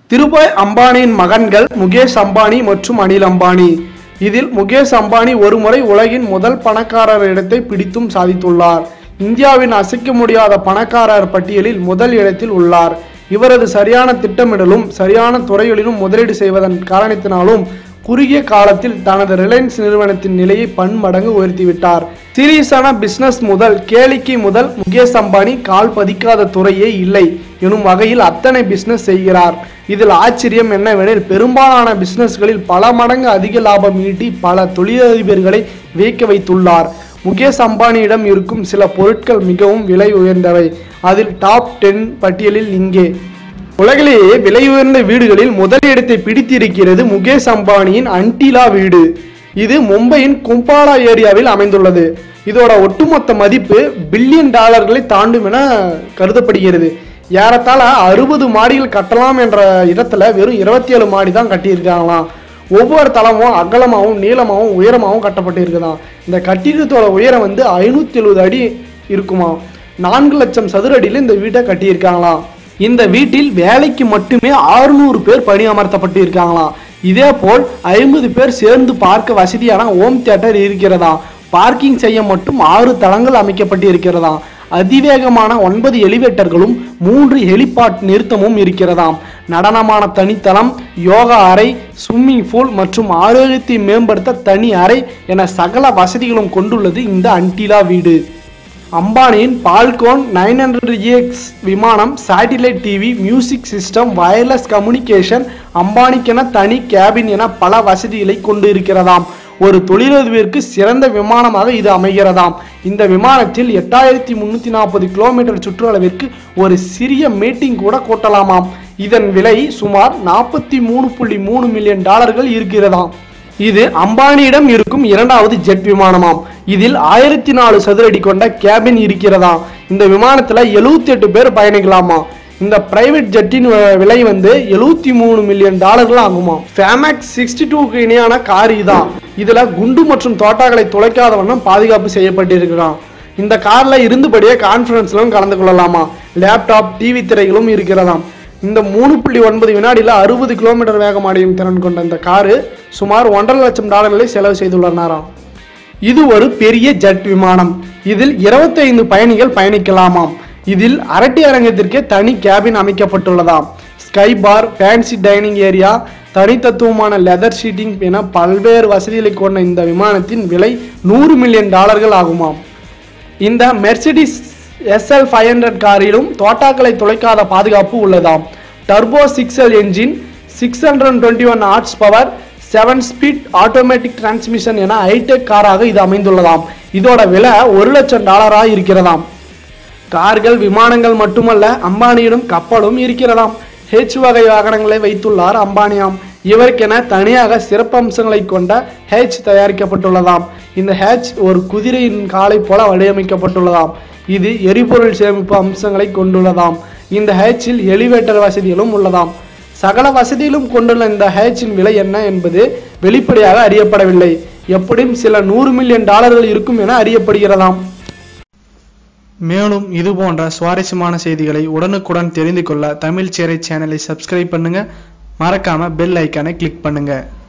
திருபாய் அம்பானியின் மகன்கள் முகேஷ் அம்பானி மற்றும் அனில் அம்பானி இதில் முகேஷ் அம்பானி ஒருமுறை உலகின் முதல் பணக்காரர் இடத்தை பிடித்தும் சாதித்துள்ளார் இந்தியாவின் அசைக்க முடியாத பணக்காரர் பட்டியலில் முதல் இடத்தில் உள்ளார் இவரது சரியான திட்டமிடலும் சரியான துறைகளிலும் முதலீடு செய்வதன் காரணத்தினாலும் குறுகிய காலத்தில் தனது ரிலையன்ஸ் நிறுவனத்தின் நிலையை பன்மடங்கு உயர்த்திவிட்டார் சீரியஸான பிசினஸ் முதல் கேளிக்கை முதல் முகேஷ் அம்பானி கால் பதிக்காத துறையே இல்லை எனும் வகையில் அத்தனை பிசினஸ் செய்கிறார் இதில் ஆச்சரியம் என்னவெனில் பெரும்பாலான பிசினஸ்களில் பல மடங்கு அதிக லாபம் ஈட்டி பல தொழிலதிபர்களை வியக்க வைத்துள்ளார் முகேஷ் அம்பானியிடம் இருக்கும் சில பொருட்கள் மிகவும் விலை உயர்ந்தவை அதில் டாப் டென் பட்டியலில் இங்கே உலகிலேயே விலை உயர்ந்த வீடுகளில் முதல் இடத்தை பிடித்திருக்கிறது முகேஷ் அம்பானியின் அன்டிலா வீடு இது மும்பையின் கும்பாலா ஏரியாவில் அமைந்துள்ளது இதோட ஒட்டுமொத்த மதிப்பு பில்லியன் டாலர்களை தாண்டும் என கருதப்படுகிறது ஏறத்தாழ அறுபது மாடிகள் கட்டலாம் என்ற இடத்துல வெறும் இருபத்தி ஏழு மாடி தான் கட்டியிருக்காங்களாம் ஒவ்வொரு தளமும் அகலமாகவும் நீளமாகவும் உயரமாகவும் கட்டப்பட்டிருக்குதாம் இந்த கட்டிடத்தோட உயரம் வந்து ஐநூற்றி எழுபது அடி இருக்குமா நான்கு லட்சம் சதுர அடியில் இந்த வீட்டை கட்டியிருக்காங்களாம் இந்த வீட்டில் வேலைக்கு மட்டுமே 600 பேர் பணி அமர்த்தப்பட்டு இருக்காங்களாம் இதே போல் ஐம்பது பேர் சேர்ந்து பார்க்க வசதியான ஹோம் தியேட்டர் இருக்கிறதா பார்க்கிங் செய்ய மட்டும் ஆறு தளங்கள் அமைக்கப்பட்டு இருக்கிறதாம் அதிவேகமான ஒன்பது எலிவேட்டர்களும் மூன்று ஹெலிபாட் நிறுத்தமும் இருக்கிறதாம் நடனமான தனித்தளம் யோகா அறை ஸ்விம்மிங் பூல் மற்றும் ஆரோக்கியத்தை மேம்படுத்த தனி அறை என சகல வசதிகளும் கொண்டுள்ளது இந்த அன்டிலா வீடு அம்பானியின் பால்கோன் நைன் ஹண்ட்ரட் எக்ஸ் விமானம் satellite TV music system wireless communication அம்பானிக்கென தனி கேபின் என பல வசதிகளை கொண்டு இருக்கிறதாம் ஒரு தொழிலதிபருக்கு சிறந்த விமானமாக இது அமைகிறதாம் இந்த விமானத்தில் எட்டாயிரத்தி முன்னூத்தி நாற்பது கிலோமீட்டர் சுற்றளவிற்கு ஒரு சிறிய மீட்டிங் கூட கூட்டலாமாம் இதன் விலை சுமார் நாற்பத்தி மூணு புள்ளி மூணு மில்லியன் டாலர்கள் இருக்கிறதாம் இது அம்பானியிடம் இருக்கும் இரண்டாவது ஜெட் விமானமாம் இதில் ஆயிரத்தி நாலு சதுர அடி கொண்ட கேபின் இருக்கிறதாம் இந்த விமானத்துல 78 எட்டு பேர் பயணிக்கலாமா இந்த பிரைவேட் ஜெட்டின் வ- விலை வந்து 73 மூணு மில்லியன் டாலர்கள் ஆகுமா ஃபேமேக்ஸ் சிக்ஸ்டி டூக்கு இணையான கார் இதான் இதுல குண்டு மற்றும் தோட்டாக்களை துளைக்காத வண்ணம் பாதுகாப்பு செய்யப்பட்டிருக்கிறான் இந்த கார்ல இருந்தபடியே கான்ஃபரன்ஸ்லும் கலந்து கொள்ளலாமா லேப்டாப் டிவி திரைகளும் இருக்கிறதாம் இந்த மூணு புள்ளி ஒன்பது வினாடியில் அறுபது கிலோமீட்டர் வேகம் அடையும் திறன் கொண்ட இந்த காரு சுமார் ஒன்றரை லட்சம் டாலர்களை செலவு செய்துள்ளனராம் இது ஒரு பெரிய ஜெட் விமானம் இதில் 25 பயணிகள் பயணிக்கலாமாம் இதில் அரட்டை அரங்கத்திற்கே தனி கேபின் அமைக்கப்பட்டுள்ளதாம் sky bar fancy dining area தனித்தத்துவமான லெதர் ஷீட்டிங் என பல்வேறு வசதிகளை கொண்ட இந்த விமானத்தின் விலை நூறு மில்லியன் டாலர்கள் ஆகுமாம் இந்த மெர்சிடிஸ் எஸ்எல் ஃபைவ் ஹண்ட்ரட் காரிலும் தோட்டாக்களை துளைக்காத பாதுகாப்பு உள்ளதாம் turbo six L engine six hundred twenty one horsepower seven speed automatic transmission என ஹைடெக் காராக இது அமைந்துள்ளதாம் இதோட விலை ஒரு லட்சம் டாலராக இருக்கிறதாம் கார்கள் விமானங்கள் மட்டுமல்ல அம்பானியிடம் கப்பலும் இருக்கிறதாம் ஹெச் வகை வாகனங்களை வைத்துள்ளார் அம்பானியாம் இவருக்கென தனியாக சிறப்பம்சங்களை கொண்ட ஹேச் தயாரிக்கப்பட்டுள்ளதாம் இந்த ஹேச் ஒரு குதிரையின் காலை போல வடிவமைக்கப்பட்டுள்ளதாம் இது எரிபொருள் சேமிப்பு அம்சங்களை கொண்டுள்ளதாம் இந்த ஹேச்சில் எலிவேட்டர் வசதிகளும் உள்ளதாம் சகல வசதியிலும் கொண்டுள்ள இந்த ஹேச்சின் விலை என்ன என்பது வெளிப்படையாக அறியப்படவில்லை எப்படியும் சில நூறு மில்லியன் டாலர்கள் இருக்கும் என அறியப்படுகிறதாம் மேலும் இது போன்ற சுவாரஸ்யமான செய்திகளை உடனுக்குடன் தெரிந்து கொள்ள தமிழ் சேரை சேனலை சப்ஸ்கிரைப் பண்ணுங்க மறக்காம பெல் ஐக்கானை கிளிக் பண்ணுங்க